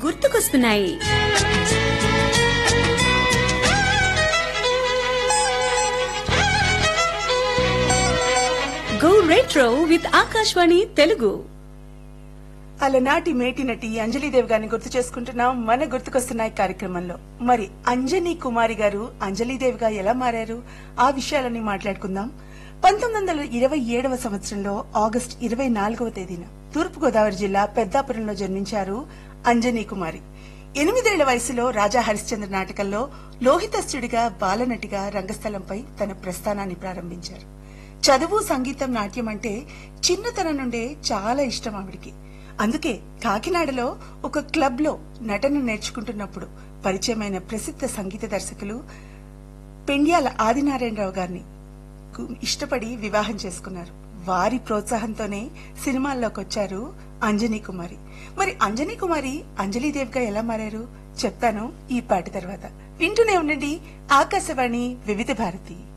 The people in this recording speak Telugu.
గుర్తుకొస్తున్నాయి go retro with Akashvani Telugu అలనాటి మేటి నటి అంజలీదేవి గారిని గుర్తు చేసుకుంటున్నాం మన గుర్తుకొస్తున్నాయి కార్యక్రమంలో మరి అంజనీ కుమారి గారు అంజలీదేవిగా ఎలా మారారు ఆ విషయాలన్నీ మాట్లాడుకుందాం పంతొమ్మిది వందల ఇరవై ఏడవ సంవత్సరంలో ఆగస్టు ఇరవై నాలుగవ తేదీన తూర్పుగోదావరి జిల్లా పెద్దాపురంలో జన్మించారు అంజనీ కుమారి ఎనిమిదేళ్ల వయసులో రాజా హరిశ్చంద్ర నాటకంలో లోహితస్థుడిగా బాలనటిగా రంగస్థలంపై తన ప్రస్థానాన్ని ప్రారంభించారు చదువు సంగీతం నాట్యం అంటే చిన్నతనం నుండే చాలా ఇష్టం ఆవిడికి అందుకే కాకినాడలో ఒక క్లబ్ లో నటన నేర్చుకుంటున్నప్పుడు పరిచయమైన ప్రసిద్ధ సంగీత దర్శకులు పెండ్యాల ఆదినారాయణరావు గారిని కు- ఇష్టపడి వివాహం చేసుకున్నారు వారి ప్రోత్సాహంతోనే సినిమాల్లోకి వచ్చారు అంజనీ కుమారి మరి అంజనీ కుమారి అంజలీదేవిగా ఎలా మారారు చెప్తాను ఈ పాట తర్వాత వింటూనే ఉండండి ఆకాశవాణి వివిధ భారతి